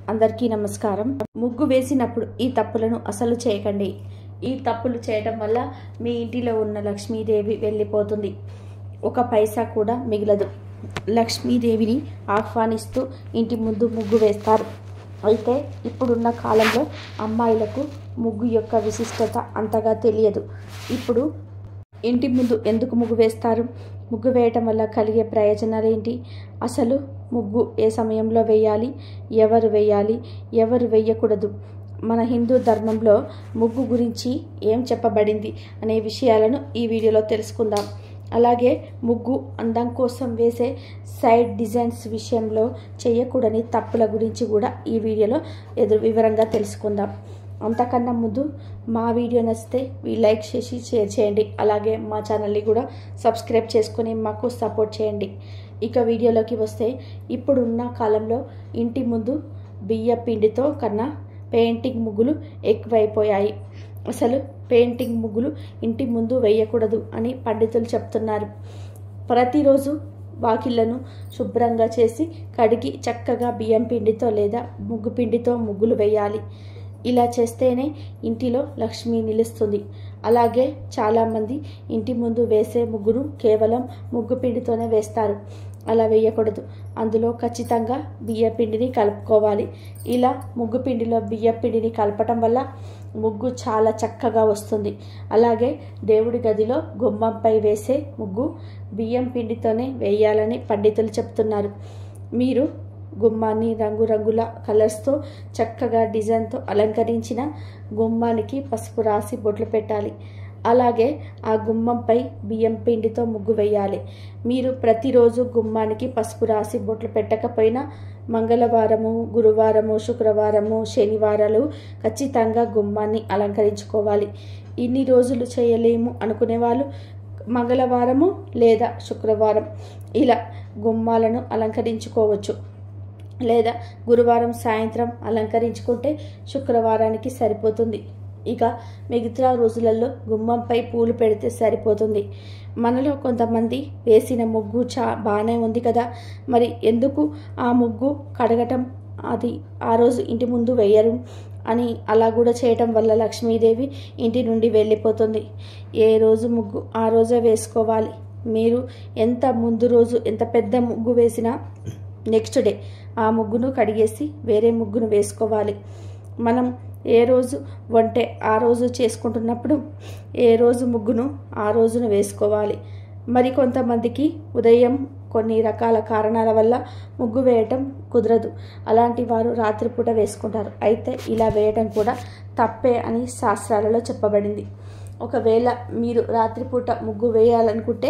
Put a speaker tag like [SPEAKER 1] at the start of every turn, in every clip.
[SPEAKER 1] అందరికీ నమస్కారం ముగ్గు వేసినప్పుడు ఈ తప్పులను అసలు చేయకండి ఈ తప్పులు చేయడం వల్ల మీ ఇంటిలో ఉన్న లక్ష్మీదేవి వెళ్ళిపోతుంది ఒక పైసా కూడా మిగలదు లక్ష్మీదేవిని ఆహ్వానిస్తూ ఇంటి ముందు ముగ్గు వేస్తారు అయితే ఇప్పుడున్న కాలంలో అమ్మాయిలకు ముగ్గు యొక్క విశిష్టత అంతగా తెలియదు ఇప్పుడు ఇంటి ముందు ఎందుకు ముగ్గు వేస్తారు ముగ్గు వేయటం వల్ల కలిగే ప్రయోజనాలు ఏంటి అసలు ముగ్గు ఏ సమయంలో వేయాలి ఎవరు వేయాలి ఎవరు వేయకూడదు మన హిందూ ధర్మంలో ముగ్గు గురించి ఏం చెప్పబడింది అనే విషయాలను ఈ వీడియోలో తెలుసుకుందాం అలాగే ముగ్గు అందం కోసం వేసే సైడ్ డిజైన్స్ విషయంలో చేయకూడని తప్పుల గురించి కూడా ఈ వీడియోలో ఎదురు వివరంగా తెలుసుకుందాం అంతకన్నా ముందు మా వీడియో నచ్చితే మీ లైక్ చేసి షేర్ చేయండి అలాగే మా ఛానల్ని కూడా సబ్స్క్రైబ్ చేసుకొని మాకు సపోర్ట్ చేయండి ఇక వీడియోలోకి వస్తే ఇప్పుడున్న కాలంలో ఇంటి ముందు బియ్య పిండితో కన్నా పెయింటింగ్ ముగ్గులు ఎక్కువైపోయాయి అసలు పెయింటింగ్ ముగ్గులు ఇంటి ముందు వేయకూడదు అని పండితులు చెప్తున్నారు ప్రతిరోజు వాకిళ్లను శుభ్రంగా చేసి కడిగి చక్కగా బియ్యం పిండితో లేదా ముగ్గు పిండితో ముగ్గులు వేయాలి ఇలా చేస్తేనే ఇంటిలో లక్ష్మి నిలుస్తుంది అలాగే చాలామంది ఇంటి ముందు వేసే ముగ్గును కేవలం ముగ్గు పిండితోనే వేస్తారు అలా వేయకూడదు అందులో ఖచ్చితంగా బియ్య పిండిని కలుపుకోవాలి ఇలా ముగ్గు పిండిలో బియ్య పిండిని కలపటం వల్ల ముగ్గు చాలా చక్కగా వస్తుంది అలాగే దేవుడి గదిలో గుమ్మంపై వేసే ముగ్గు బియ్యం పిండితోనే వేయాలని పండితులు చెప్తున్నారు మీరు గుమ్మాన్ని రంగురంగుల కలర్స్తో చక్కగా డిజైన్తో అలంకరించిన గుమ్మానికి పసుపు రాసి బొట్లు పెట్టాలి అలాగే ఆ గుమ్మంపై బియ్యం పిండితో ముగ్గు వేయాలి మీరు ప్రతిరోజు గుమ్మానికి పసుపు రాసి బొట్లు పెట్టకపోయినా మంగళవారము గురువారము శుక్రవారము శనివారాలు ఖచ్చితంగా గుమ్మాన్ని అలంకరించుకోవాలి ఇన్ని రోజులు చేయలేము అనుకునే వాళ్ళు మంగళవారము లేదా శుక్రవారం ఇలా గుమ్మాలను అలంకరించుకోవచ్చు లేదా గురువారం సాయంత్రం అలంకరించుకుంటే శుక్రవారానికి సరిపోతుంది ఇక మిగతా రోజులలో గుమ్మంపై పూలు పెడితే సరిపోతుంది మనలో కొంతమంది వేసిన ముగ్గు చా బాగానే ఉంది కదా మరి ఎందుకు ఆ ముగ్గు కడగటం అది ఆ రోజు ఇంటి ముందు వేయరు అని అలా కూడా చేయటం వల్ల లక్ష్మీదేవి ఇంటి నుండి వెళ్ళిపోతుంది ఏ రోజు ముగ్గు ఆ రోజే వేసుకోవాలి మీరు ఎంత ముందు రోజు ఎంత పెద్ద ముగ్గు వేసినా నెక్స్ట్ డే ఆ ముగ్గును కడిగేసి వేరే ముగ్గును వేసుకోవాలి మనం ఏ రోజు వంటే ఆ రోజు చేసుకుంటున్నప్పుడు ఏ రోజు ముగ్గును ఆ రోజున వేసుకోవాలి మరి కొంతమందికి ఉదయం కొన్ని రకాల కారణాల వల్ల ముగ్గు వేయటం కుదరదు అలాంటి వారు రాత్రిపూట వేసుకుంటారు అయితే ఇలా వేయటం కూడా తప్పే అని శాస్త్రాలలో చెప్పబడింది ఒకవేళ మీరు రాత్రిపూట ముగ్గు వేయాలనుకుంటే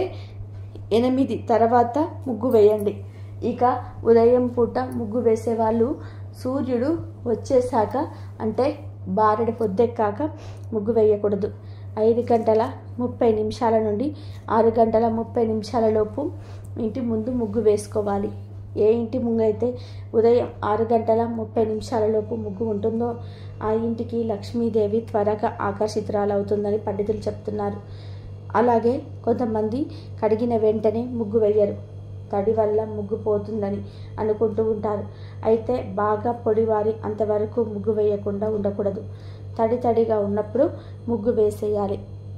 [SPEAKER 1] ఎనిమిది తర్వాత ముగ్గు వేయండి ఇక ఉదయం పూట ముగ్గు వేసేవాళ్ళు సూర్యుడు వచ్చేసాక అంటే బారెడు పొద్దెక్కాక ముగ్గు వేయకూడదు ఐదు గంటల ముప్పై నిమిషాల నుండి ఆరు గంటల ముప్పై నిమిషాల లోపు ఇంటి ముందు ముగ్గు వేసుకోవాలి ఏ ఇంటి ముందు అయితే ఉదయం ఆరు గంటల ముప్పై నిమిషాల లోపు ముగ్గు ఉంటుందో ఆ ఇంటికి లక్ష్మీదేవి త్వరగా ఆకర్షితురాలవుతుందని పండితులు చెప్తున్నారు అలాగే కొంతమంది కడిగిన వెంటనే ముగ్గు వేయరు తడి వల్ల ముగ్గు పోతుందని అనుకుంటూ ఉంటారు అయితే బాగా పొడివారి అంతవరకు ముగ్గు వేయకుండా ఉండకూడదు తడి తడిగా ఉన్నప్పుడు ముగ్గు వేసేయాలి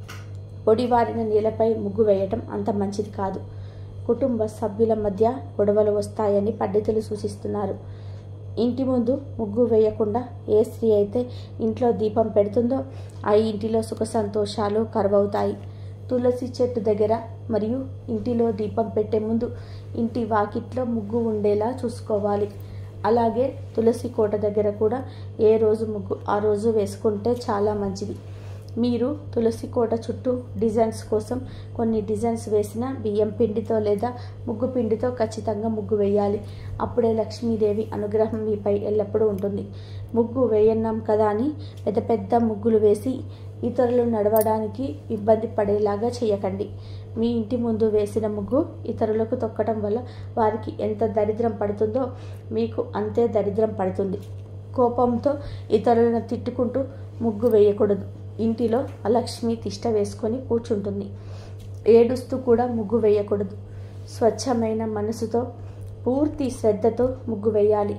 [SPEAKER 1] పొడివారిన నీళ్ళపై ముగ్గు వేయటం అంత మంచిది కాదు కుటుంబ సభ్యుల మధ్య గొడవలు వస్తాయని పండితులు సూచిస్తున్నారు ఇంటి ముందు ముగ్గు వేయకుండా ఏ స్త్రీ అయితే ఇంట్లో దీపం పెడుతుందో ఆ ఇంటిలో సుఖ సంతోషాలు కరువవుతాయి తులసి చెట్టు దగ్గర మరియు ఇంటిలో దీపం పెట్టే ముందు ఇంటి వాకిట్లో ముగ్గు ఉండేలా చూసుకోవాలి అలాగే తులసి కోట దగ్గర కూడా ఏ రోజు ముగ్గు ఆ రోజు వేసుకుంటే చాలా మంచిది మీరు తులసి కోట చుట్టూ డిజైన్స్ కోసం కొన్ని డిజైన్స్ వేసిన బియ్యం పిండితో లేదా ముగ్గు పిండితో ఖచ్చితంగా ముగ్గు వేయాలి అప్పుడే లక్ష్మీదేవి అనుగ్రహం మీపై ఎల్లప్పుడూ ఉంటుంది ముగ్గు వేయన్నాం కదా అని పెద్ద పెద్ద ముగ్గులు వేసి ఇతరులు నడవడానికి ఇబ్బంది పడేలాగా చేయకండి మీ ఇంటి ముందు వేసిన ముగ్గు ఇతరులకు తొక్కడం వల్ల వారికి ఎంత దరిద్రం పడుతుందో మీకు అంతే దరిద్రం పడుతుంది కోపంతో ఇతరులను తిట్టుకుంటూ ముగ్గు వేయకూడదు ఇంటిలో లక్ష్మి తిష్ట వేసుకొని కూర్చుంటుంది ఏడుస్తూ కూడా ముగ్గు వేయకూడదు స్వచ్ఛమైన మనసుతో పూర్తి శ్రద్ధతో ముగ్గు వేయాలి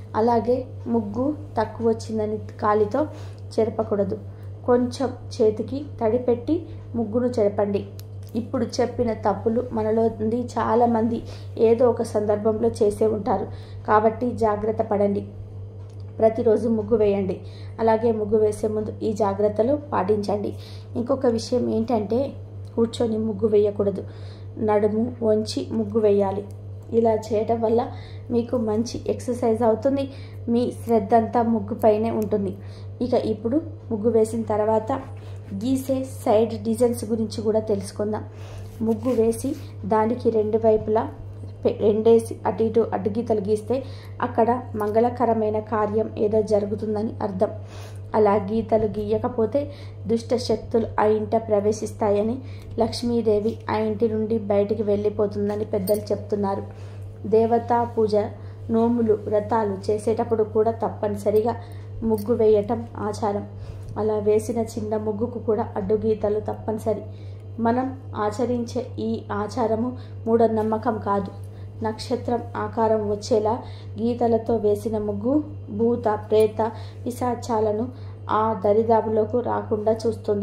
[SPEAKER 1] అలాగే ముగ్గు తక్కువ వచ్చిందని కాలితో చెరపకూడదు కొంచెం చేతికి తడి పెట్టి ముగ్గును చెరపండి ఇప్పుడు చెప్పిన తప్పులు మనలో నుండి చాలామంది ఏదో ఒక సందర్భంలో చేసే ఉంటారు కాబట్టి జాగ్రత్త పడండి ప్రతిరోజు ముగ్గు వేయండి అలాగే ముగ్గు వేసే ముందు ఈ జాగ్రత్తలు పాటించండి ఇంకొక విషయం ఏంటంటే కూర్చొని ముగ్గు వేయకూడదు నడుము వంచి ముగ్గు వేయాలి ఇలా చేయడం వల్ల మీకు మంచి ఎక్సర్సైజ్ అవుతుంది మీ శ్రద్ధ అంతా ముగ్గు పైనే ఉంటుంది ఇక ఇప్పుడు ముగ్గు వేసిన తర్వాత గీసే సైడ్ డిజైన్స్ గురించి కూడా తెలుసుకుందాం ముగ్గు వేసి దానికి రెండు వైపులా పె- రెండేసి అటు ఇటు అడ్డుగీతలు గీస్తే అక్కడ మంగళకరమైన కార్యం ఏదో జరుగుతుందని అర్థం అలా గీతలు గీయకపోతే దుష్ట శక్తులు ఆ ఇంట ప్రవేశిస్తాయని లక్ష్మీదేవి ఆ ఇంటి నుండి బయటికి వెళ్ళిపోతుందని పెద్దలు చెప్తున్నారు దేవతా పూజ నోములు వ్రతాలు చేసేటప్పుడు కూడా తప్పనిసరిగా ముగ్గు వేయటం ఆచారం అలా వేసిన చిన్న ముగ్గుకు కూడా అడ్డుగీతలు తప్పనిసరి మనం ఆచరించే ఈ ఆచారము మూఢనమ్మకం కాదు నక్షత్రం ఆకారం వచ్చేలా గీతలతో వేసిన ముగ్గు భూత ప్రేత పిశాచాలను ఆ దరిదాపులోకి రాకుండా చూస్తుంది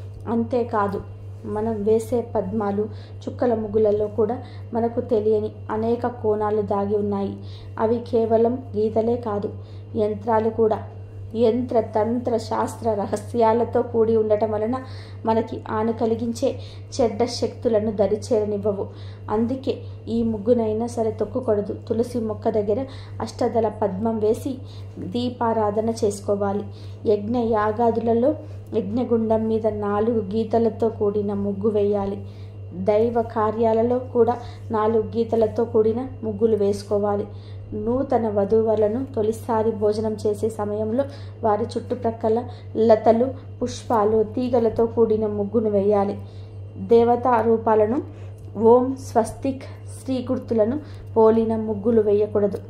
[SPEAKER 1] అంతేకాదు మనం వేసే పద్మాలు చుక్కల ముగ్గులలో కూడా మనకు తెలియని అనేక కోణాలు దాగి ఉన్నాయి అవి కేవలం గీతలే కాదు యంత్రాలు కూడా యంత్ర తంత్ర శాస్త్ర రహస్యాలతో కూడి ఉండటం వలన మనకి ఆను కలిగించే చెడ్డ శక్తులను దరిచేరనివ్వవు అందుకే ఈ ముగ్గునైనా సరే తొక్కకూడదు తులసి మొక్క దగ్గర అష్టదళ పద్మం వేసి దీపారాధన చేసుకోవాలి యజ్ఞ యాగాదులలో యజ్ఞగుండం మీద నాలుగు గీతలతో కూడిన ముగ్గు వేయాలి దైవ కార్యాలలో కూడా నాలుగు గీతలతో కూడిన ముగ్గులు వేసుకోవాలి నూతన వధువులను తొలిసారి భోజనం చేసే సమయంలో వారి చుట్టుప్రక్కల లతలు పుష్పాలు తీగలతో కూడిన ముగ్గును వేయాలి దేవతా రూపాలను ఓం స్వస్తిక్ శ్రీ గుర్తులను పోలిన ముగ్గులు వేయకూడదు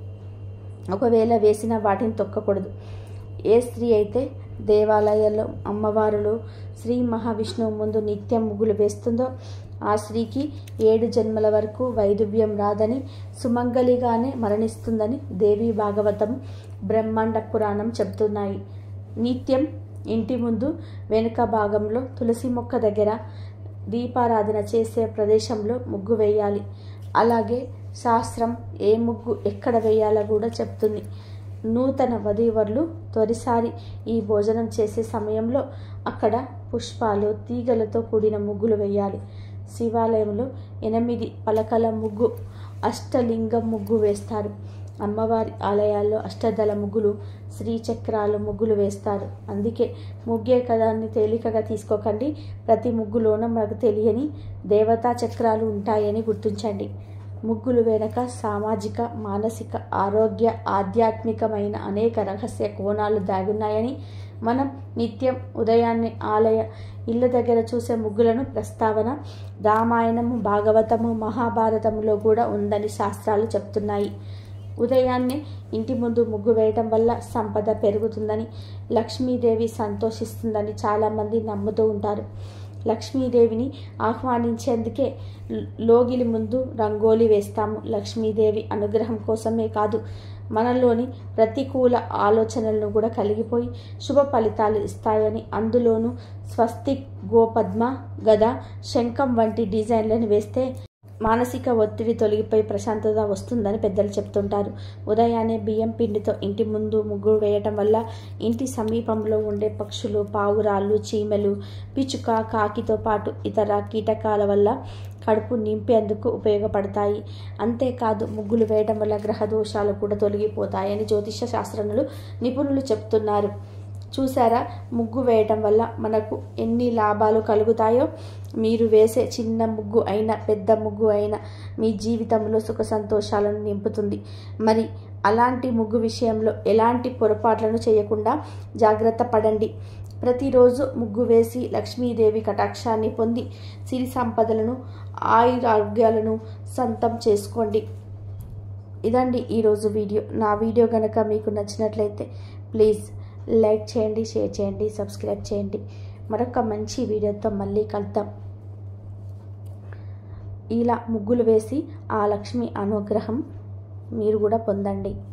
[SPEAKER 1] ఒకవేళ వేసిన వాటిని తొక్కకూడదు ఏ స్త్రీ అయితే దేవాలయాల్లో అమ్మవారులు శ్రీ మహావిష్ణువు ముందు నిత్యం ముగ్గులు వేస్తుందో ఆ స్త్రీకి ఏడు జన్మల వరకు వైదువ్యం రాదని సుమంగలిగానే మరణిస్తుందని దేవి భాగవతం బ్రహ్మాండ పురాణం చెబుతున్నాయి నిత్యం ఇంటి ముందు వెనుక భాగంలో తులసి మొక్క దగ్గర దీపారాధన చేసే ప్రదేశంలో ముగ్గు వేయాలి అలాగే శాస్త్రం ఏ ముగ్గు ఎక్కడ వేయాలో కూడా చెప్తుంది నూతన వధూవరులు తొలిసారి ఈ భోజనం చేసే సమయంలో అక్కడ పుష్పాలు తీగలతో కూడిన ముగ్గులు వేయాలి శివాలయంలో ఎనిమిది పలకల ముగ్గు అష్టలింగం ముగ్గు వేస్తారు అమ్మవారి ఆలయాల్లో అష్టదళ ముగ్గులు శ్రీచక్రాలు ముగ్గులు వేస్తారు అందుకే ముగ్గే కదా అని తేలికగా తీసుకోకండి ప్రతి ముగ్గులోన మనకు తెలియని దేవతా చక్రాలు ఉంటాయని గుర్తించండి ముగ్గులు వెనక సామాజిక మానసిక ఆరోగ్య ఆధ్యాత్మికమైన అనేక రహస్య కోణాలు దాగున్నాయని మనం నిత్యం ఉదయాన్నే ఆలయ ఇళ్ళ దగ్గర చూసే ముగ్గులను ప్రస్తావన రామాయణము భాగవతము మహాభారతంలో కూడా ఉందని శాస్త్రాలు చెప్తున్నాయి ఉదయాన్నే ఇంటి ముందు ముగ్గు వేయటం వల్ల సంపద పెరుగుతుందని లక్ష్మీదేవి సంతోషిస్తుందని చాలామంది నమ్ముతూ ఉంటారు లక్ష్మీదేవిని ఆహ్వానించేందుకే లోగిలి ముందు రంగోలి వేస్తాము లక్ష్మీదేవి అనుగ్రహం కోసమే కాదు మనలోని ప్రతికూల ఆలోచనలను కూడా కలిగిపోయి శుభ ఫలితాలు ఇస్తాయని అందులోనూ స్వస్తిక్ గోపద్మ గద శంఖం వంటి డిజైన్లను వేస్తే మానసిక ఒత్తిడి తొలగిపోయి ప్రశాంతత వస్తుందని పెద్దలు చెప్తుంటారు ఉదయాన్నే బియ్యం పిండితో ఇంటి ముందు ముగ్గు వేయటం వల్ల ఇంటి సమీపంలో ఉండే పక్షులు పావురాళ్ళు చీమలు పిచుక కాకితో పాటు ఇతర కీటకాల వల్ల కడుపు నింపేందుకు ఉపయోగపడతాయి అంతేకాదు ముగ్గులు వేయడం వల్ల గ్రహ దోషాలు కూడా తొలగిపోతాయని జ్యోతిష శాస్త్రజ్ఞులు నిపుణులు చెప్తున్నారు చూసారా ముగ్గు వేయటం వల్ల మనకు ఎన్ని లాభాలు కలుగుతాయో మీరు వేసే చిన్న ముగ్గు అయినా పెద్ద ముగ్గు అయినా మీ జీవితంలో సుఖ సంతోషాలను నింపుతుంది మరి అలాంటి ముగ్గు విషయంలో ఎలాంటి పొరపాట్లను చేయకుండా జాగ్రత్త పడండి ప్రతిరోజు ముగ్గు వేసి లక్ష్మీదేవి కటాక్షాన్ని పొంది సిరి సంపదలను ఆయురారోగ్యాలను సొంతం చేసుకోండి ఇదండి ఈరోజు వీడియో నా వీడియో కనుక మీకు నచ్చినట్లయితే ప్లీజ్ లైక్ చేయండి షేర్ చేయండి సబ్స్క్రైబ్ చేయండి మరొక మంచి వీడియోతో మళ్ళీ కలుద్దాం ఇలా ముగ్గులు వేసి ఆ లక్ష్మి అనుగ్రహం మీరు కూడా పొందండి